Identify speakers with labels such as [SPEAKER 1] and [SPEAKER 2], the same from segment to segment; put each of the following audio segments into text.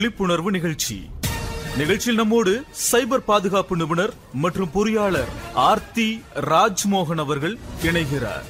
[SPEAKER 1] விழிப்புணர்வு நிகழ்ச்சி நிகழ்ச்சியில் நம்மோடு சைபர் பாதுகாப்பு நிபுணர் மற்றும் பொறியாளர் ஆர்த்தி ராஜ்மோகன் அவர்கள் இணைகிறார்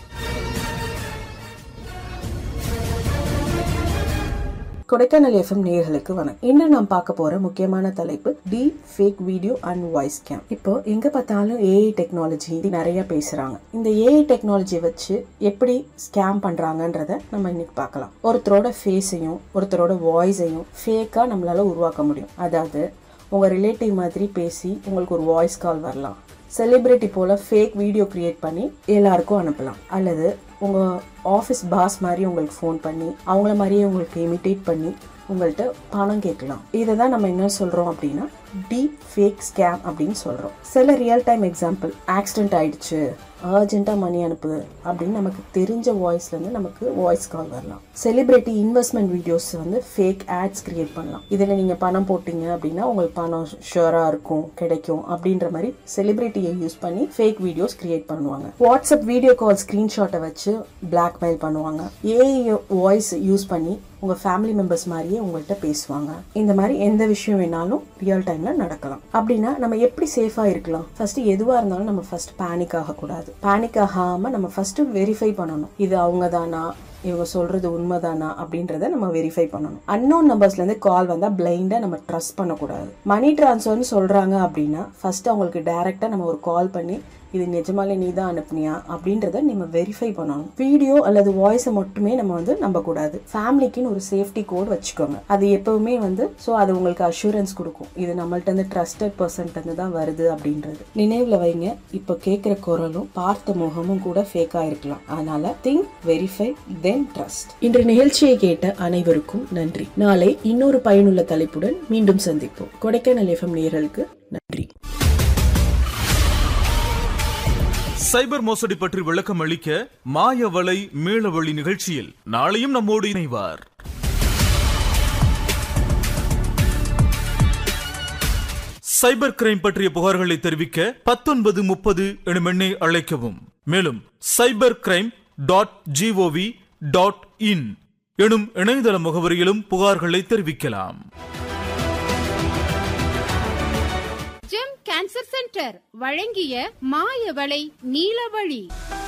[SPEAKER 2] கொடைக்கானல் எஃப்எம் நேயர்களுக்கு வணக்கம் இன்று நாம் பார்க்க போற முக்கியமான தலைப்பு deepfake video and voice scam இப்போ எங்க பார்த்தாலும் ஏஐ டெக்னாலஜி நிறைய பேசுறாங்க இந்த ஏஐ டெக்னாலஜியை வச்சு எப்படி ஸ்கேம் பண்றாங்கன்றத நம்ம இன்னைக்கு பார்க்கலாம் ஒருத்தரோட ஃபேஸையும் ஒருத்தரோட வாய்ஸையும் ஃபேக்கா நம்மளால உருவாக்க முடியும் அதாவது உங்க ரிலேட்டிவ் மாதிரி பேசி உங்களுக்கு ஒரு வாய்ஸ் கால் வரலாம் செலிபிரிட்டி போல ஃபேக் வீடியோ கிரியேட் பண்ணி எல்லாருக்கும் அனுப்பலாம் அல்லது உங்கள் ஆஃபீஸ் பாஸ் மாதிரி உங்களுக்கு ஃபோன் பண்ணி அவங்கள மாதிரியே உங்களுக்கு இமிட்டேட் பண்ணி உங்கள்கிட்ட பணம் கேட்கலாம் இதை தான் நம்ம என்ன சொல்கிறோம் அப்படின்னா டீப் ஃபேக் ஸ்கேம் அப்படின்னு சொல்கிறோம் சில ரியல் டைம் எக்ஸாம்பிள் ஆக்சிடென்ட் ஆயிடுச்சு அர்ஜென்ட்டாக மணி அனுப்பு அப்படின்னு நமக்கு தெரிஞ்ச வாய்ஸ்லேருந்து நமக்கு வாய்ஸ் கால் வரலாம் செலிபிரிட்டி இன்வெஸ்ட்மெண்ட் வீடியோஸ் வந்து ஃபேக் ஆட்ஸ் கிரியேட் பண்ணலாம் இதில் நீங்கள் பணம் போட்டீங்க அப்படின்னா உங்களுக்கு பணம் ஷுவராக இருக்கும் கிடைக்கும் அப்படின்ற மாதிரி செலிபிரிட்டியை யூஸ் பண்ணி ஃபேக் வீடியோஸ் கிரியேட் பண்ணுவாங்க வாட்ஸ்அப் வீடியோ கால் ஸ்க்ரீன்ஷாட்டை வச்சு பிளாக்மெயில் பண்ணுவாங்க ஏஐ வாய்ஸ் யூஸ் பண்ணி உங்க ஃபேமிலி மெம்பர்ஸ் மாதிரியே உங்கள்கிட்ட பேசுவாங்க இந்த மாதிரி எந்த விஷயம் வேணாலும் ரியல் டைம்ல நடக்கலாம் அப்படின்னா நம்ம எப்படி சேஃபா இருக்கலாம் ஃபர்ஸ்ட் எதுவா இருந்தாலும் நம்ம ஃபர்ஸ்ட் பேனிக் ஆகக்கூடாது பேனிக் ஆகாம நம்ம ஃபர்ஸ்ட் வெரிஃபை பண்ணணும் இது அவங்க தானா இவங்க சொல்றது உண்மைதானா அப்படின்றத நம்ம வெரிஃபை பண்ணணும் அன்னோன் நம்பர்ஸ்ல இருந்து கால் வந்தா பிளைண்டா நம்ம ட்ரஸ்ட் பண்ணக்கூடாது மணி டிரான்ஸ்ஃபர்னு சொல்றாங்க அப்படின்னா ஃபர்ஸ்ட் அவங்களுக்கு டைரக்டா நம்ம ஒரு கால் பண்ணி இது நிஜமாலே நீ தான் அனுப்புனியா அப்படின்றத நம்ம வெரிஃபை பண்ணணும் வீடியோ அல்லது வாய்ஸை மட்டுமே நம்ம வந்து நம்பக்கூடாது ஃபேமிலிக்குன்னு ஒரு சேஃப்டி கோட் வச்சுக்கோங்க அது எப்பவுமே வந்து ஸோ அது உங்களுக்கு அஷூரன்ஸ் கொடுக்கும் இது நம்மள்ட்ட இருந்து ட்ரஸ்டட் பர்சன்ட் இருந்து தான் வருது அப்படின்றது நினைவுல வைங்க இப்போ கேட்குற குரலும் பார்த்த முகமும் கூட ஃபேக்காக இருக்கலாம் அதனால திங்க் வெரிஃபை தென் ட்ரஸ்ட் இன்று நிகழ்ச்சியை கேட்ட அனைவருக்கும் நன்றி நாளை இன்னொரு பயனுள்ள தலைப்புடன் மீண்டும் சந்திப்போம் கொடைக்கானல் எஃப்எம் நேயர்களுக்கு நன்றி
[SPEAKER 1] சைபர் மோசடி பற்றி விளக்கம் அளிக்க மாயவலை மீளவழி நிகழ்ச்சியில் நாளையும் நம்மோடு இணைவார் சைபர் கிரைம் பற்றிய புகார்களை தெரிவிக்க பத்தொன்பது முப்பது எனும் எண்ணை அழைக்கவும் மேலும் cyber crime dot GOV dot in எனும் இணையதள முகவரியிலும் புகார்களை தெரிவிக்கலாம்
[SPEAKER 3] ஜெம் கேன்சர் சென்டர் வழங்கிய மாயவளை நீலவழி